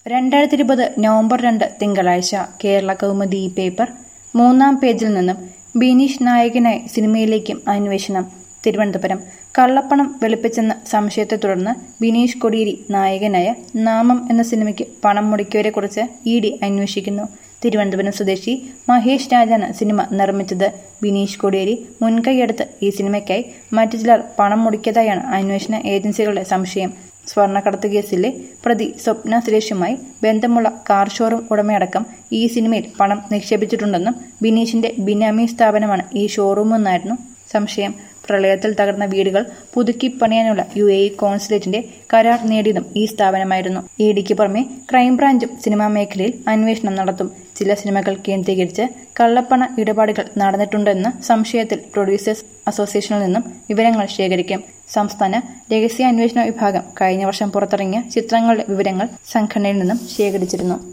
രണ്ടായിരത്തി ഇരുപത് നവംബർ രണ്ട് തിങ്കളാഴ്ച കേരള കൗമുദി ഈ പേപ്പർ മൂന്നാം പേജിൽ നിന്നും ബിനീഷ് നായകനായി സിനിമയിലേക്കും അന്വേഷണം തിരുവനന്തപുരം കള്ളപ്പണം വെളുപ്പിച്ചെന്ന സംശയത്തെ തുടർന്ന് ബിനീഷ് കൊടിയേരി നായകനായ നാമം എന്ന സിനിമയ്ക്ക് പണം മുടക്കിയവരെക്കുറിച്ച് ഇ ഡി അന്വേഷിക്കുന്നു തിരുവനന്തപുരം സ്വദേശി മഹേഷ് രാജാണ് സിനിമ നിർമ്മിച്ചത് ബിനീഷ് കൊടിയേരി മുൻകൈയെടുത്ത് ഈ സിനിമയ്ക്കായി മറ്റു ചിലർ പണം മുടക്കിയതായാണ് അന്വേഷണ ഏജൻസികളുടെ സംശയം സ്വർണ്ണക്കടത്ത് കേസിലെ പ്രതി സ്വപ്ന സുരേഷുമായി ബന്ധമുള്ള കാർ ഷോറൂം ഉടമയടക്കം ഈ സിനിമയിൽ പണം നിക്ഷേപിച്ചിട്ടുണ്ടെന്നും ബിനീഷിന്റെ ബിനാമി സ്ഥാപനമാണ് ഈ ഷോറൂമെന്നായിരുന്നു സംശയം പ്രളയത്തിൽ തകർന്ന വീടുകൾ പുതുക്കി പണിയാനുള്ള യു എ ഇ കോൺസുലേറ്റിന്റെ കരാർ നേടിയതും ഈ സ്ഥാപനമായിരുന്നു ഇ ഡിക്ക് പുറമെ ക്രൈംബ്രാഞ്ചും സിനിമാ മേഖലയിൽ അന്വേഷണം നടത്തും ചില സിനിമകൾ കേന്ദ്രീകരിച്ച് കള്ളപ്പണ ഇടപാടുകൾ നടന്നിട്ടുണ്ടെന്ന സംശയത്തിൽ പ്രൊഡ്യൂസേഴ്സ് അസോസിയേഷനിൽ നിന്നും വിവരങ്ങൾ ശേഖരിക്കും സംസ്ഥാന രഹസ്യാന്വേഷണ വിഭാഗം കഴിഞ്ഞ വർഷം പുറത്തിറങ്ങിയ ചിത്രങ്ങളുടെ വിവരങ്ങൾ സംഘടനയിൽ നിന്നും ശേഖരിച്ചിരുന്നു